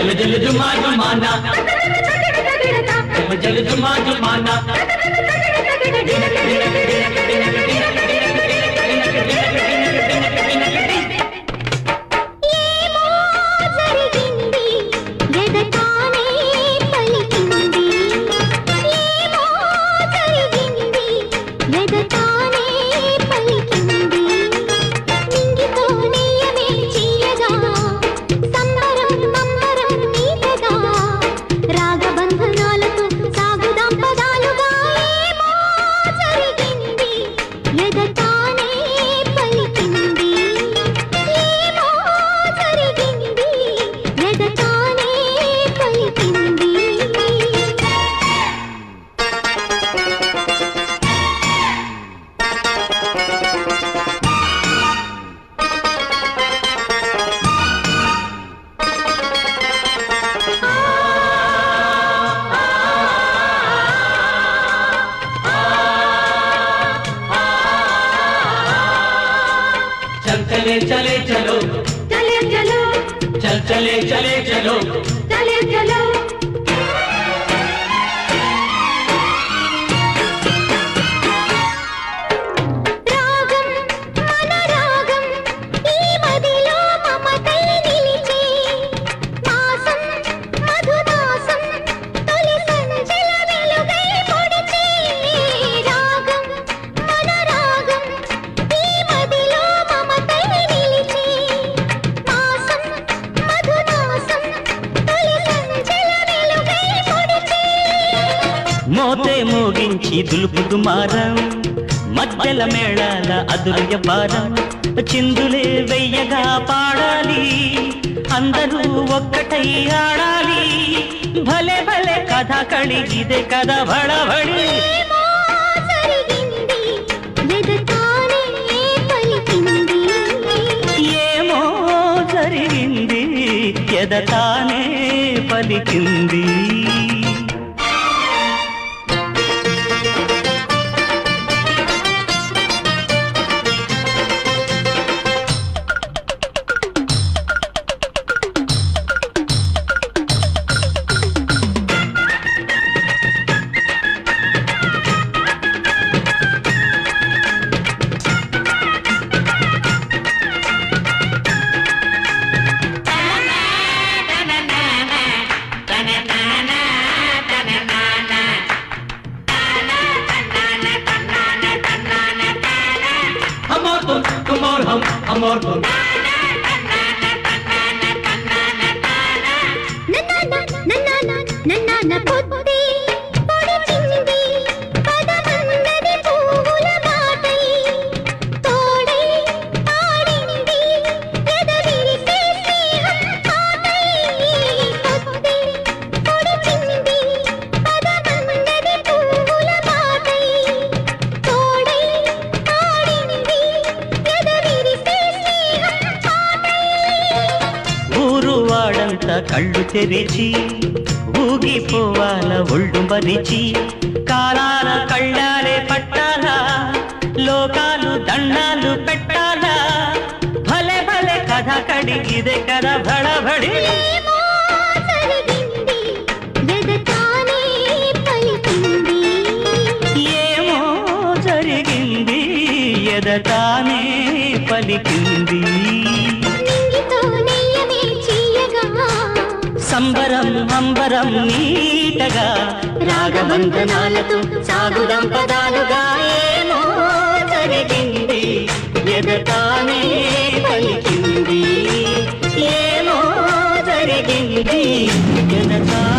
జలు జలు జుమా జుమానా జలు జుమా జుమానా ఏమో జరిగింది ఎదటానే పలికింది ఏమో జరిగింది ఎదటానే పలికింది నింగితో నీయమే చీయగా సంబరం సంబరం నీతగా రాగబంధనాలతో సాగుదాం పదాలుగా ఏమో జరిగింది ఎదటానే పలికింది ఏమో జరిగింది ఎదటానే పలికింది చల్ చలే చలే చలో చలే చలో చల్ చలే చలే చలో చలే చలో రాగం మన రాగం ఈ మదిలో మమతై నిలిచే మాసం మధుమాసం తొలి సంచల వెలుగై పొడిచే రాగం మన రాగం ఈ మదిలో మమతై నిలిచే మాసం మధుమాసం తొలి సంచల వెలుగై పొడిచే మోతే మోగించి దులుపుదు మారం మధ్యల మేళాల అదుర్య భారం చిందులే వెయ్యగా పాడాలి అందరూ ఒక్కటై ఆడాలి భలే భలే కథ కళి ఇదే కథ భడబడి ఏమో జరిగింది ఎదటానే పలికింది ఏమో జరిగింది ఎదటానే పలికింది हम और तुम तुम और हम हम और तुम నన్నాన నన్నాన నన్నాన పొద్దే పొడిచింది పదమందది పువ్వుల బాటై తోడై ఆడింది ఎదవిరిసే స్నేహం పాటై పొద్దే పొడిచింది పదమందది పువ్వుల బాటై తోడై ఆడింది ఎదవిరిసే స్నేహం పాటై ఊరు వాడంతా కళ్ళు తెరిచి ఊగిపోవాల ఒళ్ళు మరిచి కాలాల కళ్ళాలే పట్టాలా లోకాలు దండాలు పెట్టాలా భలే భలే కథ కడిగిదే కథ భడబడి ఏమో జరిగింది ఎదటానే పలికింది ఏమో జరిగింది ఎదటానే పలికింది నింగితో నెయ్యమే చీయగా సంబరం అంబరం నీటగా రాగబంధనాలతో సాగుదం పదాలుగా ఏమో జరిగింది ఎదటానే పలికింది ఏమో జరిగింది ఎదటానే